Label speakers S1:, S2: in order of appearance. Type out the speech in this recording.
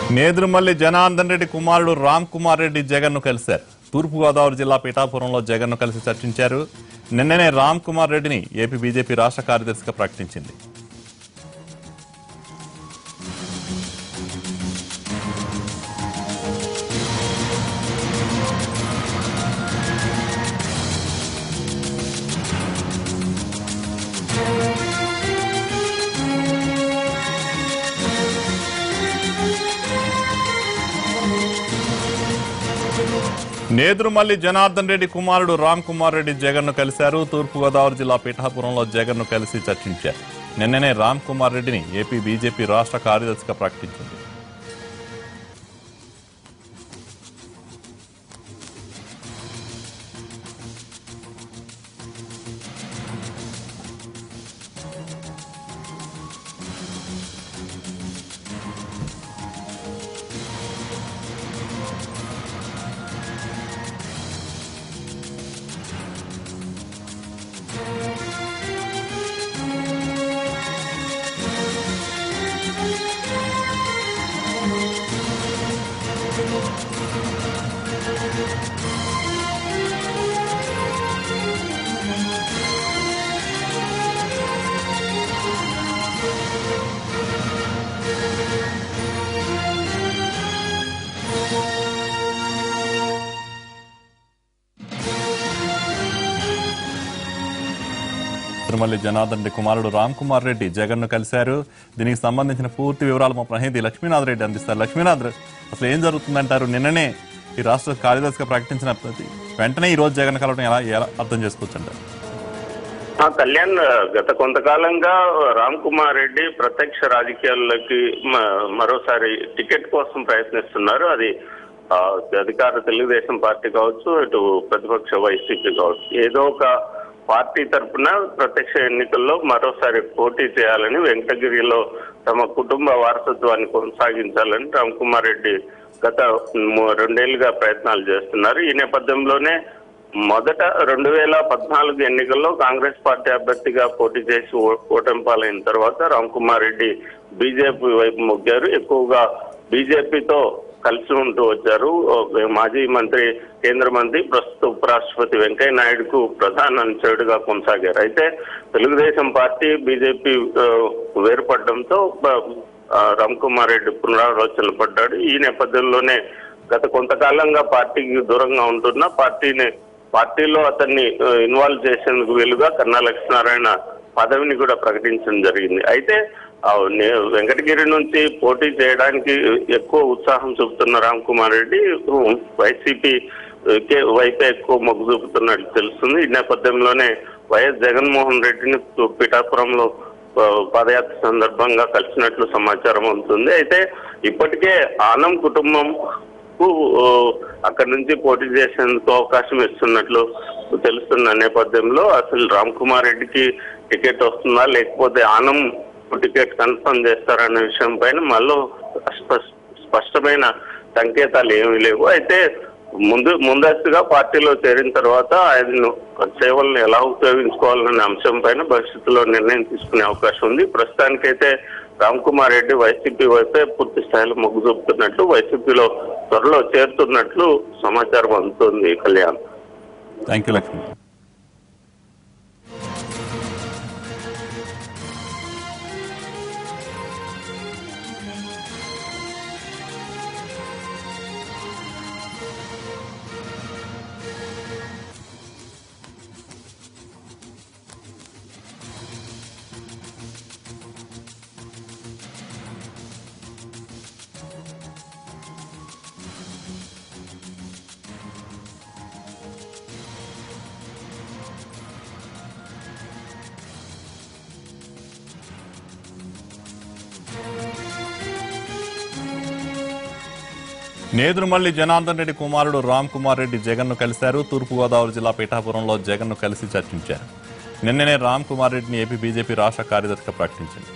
S1: నేదురుమల్లి జనార్దన్ రెడ్డి కుమారుడు రామ్ కుమార్ రెడ్డి జగన్ ను కలిశారు తూర్పుగోదావరి జిల్లా పిఠాపురంలో జగన్ ను కలిసి చర్చించారు నిన్ననే రామ్ కుమార్ రెడ్డిని ఏపీ బీజేపీ రాష్ట్ర కార్యదర్శిగా ప్రకటించింది నేదురుమల్లి జనార్దన్ రెడ్డి కుమారుడు రామ్ కుమార్ రెడ్డి జగన్ ను కలిశారు తూర్పుగోదావరి జిల్లా పిఠాపురంలో జగన్ ను కలిసి చర్చించారు నిన్ననే రామ్ కుమార్ రెడ్డిని ఏపీ బీజేపీ రాష్ట్ర కార్యదర్శిగా ప్రకటించింది తిరుమల్లి జనార్దన్ రెడ్డి కుమారుడు రామ్ కుమార్ రెడ్డి జగన్ ను కలిశారు దీనికి సంబంధించిన పూర్తి వివరాలు మా ప్రతినిధి లక్ష్మీనాథ్ రెడ్డి అందిస్తారు లక్ష్మీనాథ్ అసలు ఏం జరుగుతుందంటారు నిన్ననే ఈ రాష్ట్ర కార్యదర్శిగా ప్రకటించిన ప్రతి వెంటనే ఈ రోజు జగన్ కలవడం ఎలా ఎలా అర్థం చేసుకోవచ్చు అంటారు
S2: ఆ కళ్యాణ్ గత కొంతకాలంగా రామ్ కుమార్ రెడ్డి ప్రత్యక్ష రాజకీయాల్లోకి మ- మరోసారి టికెట్ కోసం ప్రయత్నిస్తున్నారు అది ఆ, అధికార తెలుగుదేశం పార్టీ కావచ్చు ఇటు ప్రతిపక్ష వైసీపీ కావచ్చు ఏదో ఒక పార్టీ తరఫున ప్రత్యక్ష ఎన్నికల్లో మరోసారి పోటీ చేయాలని వెంకటగిరిలో తమ కుటుంబ వారసత్వాన్ని కొనసాగించాలని రామ్ కుమార్ రెడ్డి గత ము- రెండేళ్లుగా ప్రయత్నాలు చేస్తున్నారు ఈ నేపథ్యంలోనే మొదట రెండు వేల పద్నాలుగు ఎన్నికల్లో కాంగ్రెస్ పార్టీ అభ్యర్థిగా పోటీ చేసి ఓ- ఓటమి పాలైన తర్వాత రామ్ కుమార్ రెడ్డి బీజేపీ వైపు మొగ్గారు ఎక్కువగా బీజేపీతో కలిసి ఉంటూ వచ్చారు ఓ మాజీ మంత్రి కేంద్ర మంత్రి ప్రస్తుత ఉపరాష్ట్రపతి వెంకయ్య నాయుడుకు ప్రధాన అనుచరుడుగా కొనసాగారు అయితే తెలుగుదేశం పార్టీ బీజేపీ ఆ, వేరుపడడంతో బ- ఆ, రామ్ కుమార్ రెడ్డి పునరాలోచనలు పడ్డాడు ఈ నేపథ్యంలోనే గత కొంతకాలంగా పార్టీకి దూరంగా ఉంటున్న పార్టీని పార్టీలో అతన్ని ఆ, ఇన్వాల్వ్ చేసేందుకు వీలుగా కన్నా లక్ష్మీనారాయణ పదవిని కూడా ప్రకటించడం జరిగింది అయితే ఆ, నే- వెంకటగిరి నుంచి పోటీ చేయడానికి ఎక్కువ ఉత్సాహం చూపుతున్న రామ్ కుమార్ రెడ్డి ఉ, వైసీపీ కే వైపే ఎక్కువ మొగ్గు చూపుతున్నట్టు తెలుస్తుంది ఈ నేపథ్యంలోనే వైఎస్ జగన్మోహన్ రెడ్డిని పిఠాపురంలో ఆ, పాదయాత్ర సందర్భంగా కలిసినట్లు సమాచారం ఉంటుంది అయితే ఇప్పటికే ఆనం కుటుంబం కు ఆ, అక్కడి నుంచి పోటీ చేసేందుకు అవకాశం ఇస్తున్నట్లు తెలుస్తున్న నేపథ్యంలో అసలు రామ్ కుమార్ రెడ్డికి టికెట్ వస్తుందా లేకపోతే ఆనం టికెట్ కన్ఫర్మ్ చేస్తారనే విషయం పైన మళ్ళీ స్పష్- స్పష్టమైన సంకేతాలు ఏమీ లేవు అయితే ముందు ముందస్తుగా పార్టీలో చేరిన తర్వాత ఆయన సేవలను ఎలా ఉపయోగించుకోవాలనే అంశం పైన భవిష్యత్తులో నిర్ణయం తీసుకునే అవకాశం ఉంది ప్రస్తుతానికైతే రామ్ కుమార్ రెడ్డి వైసీపీ వైపే పూర్తి స్థాయిలో మొగ్గు చూపుతున్నట్లు వైసీపీలో త్వరలో చేరుతున్నట్లు సమాచారం అందుతుంది కళ్యాణ్
S1: థ్యాంక్ యూ లక్ష్మీ నేదురుమల్లి జనార్దన్ రెడ్డి కుమారుడు రామ్ కుమార్ రెడ్డి జగన్ ను కలిశారు తూర్పుగోదావరి జిల్లా పిఠాపురంలో జగన్ ను కలిసి చర్చించారు నిన్ననే రామ్ కుమార్ రెడ్డిని ఏపీ బీజేపీ రాష్ట్ర కార్యదర్శిగా ప్రకటించింది